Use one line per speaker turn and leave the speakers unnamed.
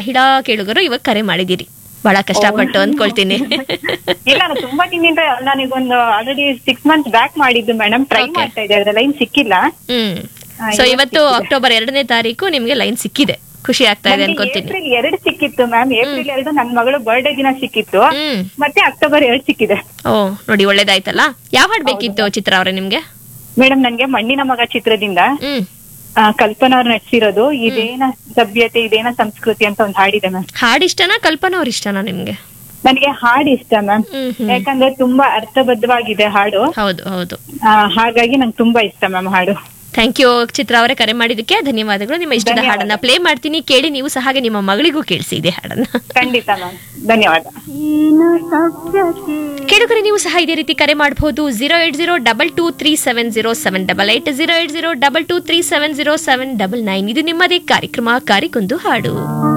ಮಹಿಳಾ ಕೇಳುಗರು ಇವಾಗ ಕರೆ ಮಾಡಿದ್ದೀರಿ ಬಹಳ ಕಷ್ಟಪಟ್ಟು ಅಂದ್ಕೊಳ್ತೀನಿ
ಇಲ್ಲ ನಾನು ತುಂಬಾ ದಿನದಿಂದ ನನಗೊಂದು ಆಲ್ರೆಡಿ ಸಿಕ್ಸ್ ಮಂತ್ ಬ್ಯಾಕ್ ಮಾಡಿದ್ದು ಮೇಡಮ್ ಟ್ರೈ
Okay.
ಮಾಡ್ತಾ ಇದ್ದೆ ಅದ್ರ ಲೈನ್ ಸಿಕ್ಕಿಲ್ಲ
ಹ್ಮ್
ಹಾ,
ಸೊ
ಇವತ್ತು
ಇವತ್ತು
ಸಿಕ್ಕಿದೆ.
ಅಕ್ಟೋಬರ್ ಎರಡನೇ ತಾರೀಕು ನಿಮ್ಗೆ ಲೈನ್ ಸಿಕ್ಕಿದೆ ಖುಷಿ ಆಗ್ತಾ ಇದೆ ಅನ್ಕೊಂತೀನಿ
ಏಪ್ರಿಲ್ ಎರಡು ಸಿಕ್ಕಿತ್ತು ಮ್ಯಾಮ್ ಏಪ್ರಿಲ್ ಎರಡು ನನ್ನ ಮಗಳು ಬರ್ಡೇ ದಿನ ಸಿಕ್ಕಿತ್ತು
ಹ್ಮ್
ಮತ್ತೆ ಅಕ್ಟೋಬರ್ ಎರಡು ಸಿಕ್ಕಿದೆ
ಓ ನೋಡಿ ಒಳ್ಳೇದಾಯ್ತಲ್ಲ ಯಾವ ಹಾಡ್ ಬೇಕಿತ್ತು ಚಿತ್ರ ಅವ್ರೆ ನಿಮ್ಗೆ
ಮೇಡಮ್ ನನ್ಗೆ ಮಣ್ಣಿನ ಮಗ ಚಿತ್ರದಿಂದ
ಹ್ಮ್
ಆ, ಕಲ್ಪನಾ ಅವ್ರು ನಟಿಸಿರೋದು ಇದೇನ ಸಭ್ಯತೆ ಇದೇನ ಸಂಸ್ಕೃತಿ ಅಂತ ಒಂದು ಹಾಡಿದೆ ಮ್ಯಾಮ್
ಹಾಡ್ ಇಷ್ಟನಾ ಕಲ್ಪನಾ ಅವ್ರ ಇಷ್ಟನಾ ನಿಮ್ಗೆ
ನನಗೆ ಹಾಡು ಇಷ್ಟ ಮ್ಯಾಮ್
ಹ್ಮ್ ಹ್ಮ್
ಯಾಕಂದ್ರೆ ತುಂಬಾ ಅರ್ಥಬದ್ಧವಾಗಿದೆ ಹಾಡು
ಹೌದು ಹೌದು
ಆ, ಹಾಗಾಗಿ ನಂಗೆ ತುಂಬಾ ಇಷ್ಟ ಮ್ಯಾಮ್ ಹಾಡು
ಥ್ಯಾಂಕ್ ಯು ಚಿತ್ರ ಅವರೇ ಕರೆ ಮಾಡಿದ್ದಕ್ಕೆ ಧನ್ಯವಾದಗಳು ನಿಮ್ಮ ಇಷ್ಟದ
ಧನ್ಯವಾದ.
ಹಾಡನ್ನ ಪ್ಲೇ ಮಾಡ್ತೀನಿ ಕೇಳಿ ನೀವು ಸಹ ಹಾಗೆ ನಿಮ್ಮ ಮಗಳಿಗೂ ಕೇಳಿಸಿ ಇದೆ ಹಾಡನ್ನ
ಖಂಡಿತ ಮ್ಯಾಮ್ ಧನ್ಯವಾದ
ಕೇಳುಗರೆ ನೀವು ಸಹ ಇದೇ ರೀತಿ ಕರೆ ಮಾಡಬಹುದು zero eight zero double two three seven zero seven double eight zero eight zero double two three seven zero seven double nine ಇದು ನಿಮ್ಮದೇ ಕಾರ್ಯಕ್ರಮ ಕಾರಿಕೊಂದು ಹಾಡು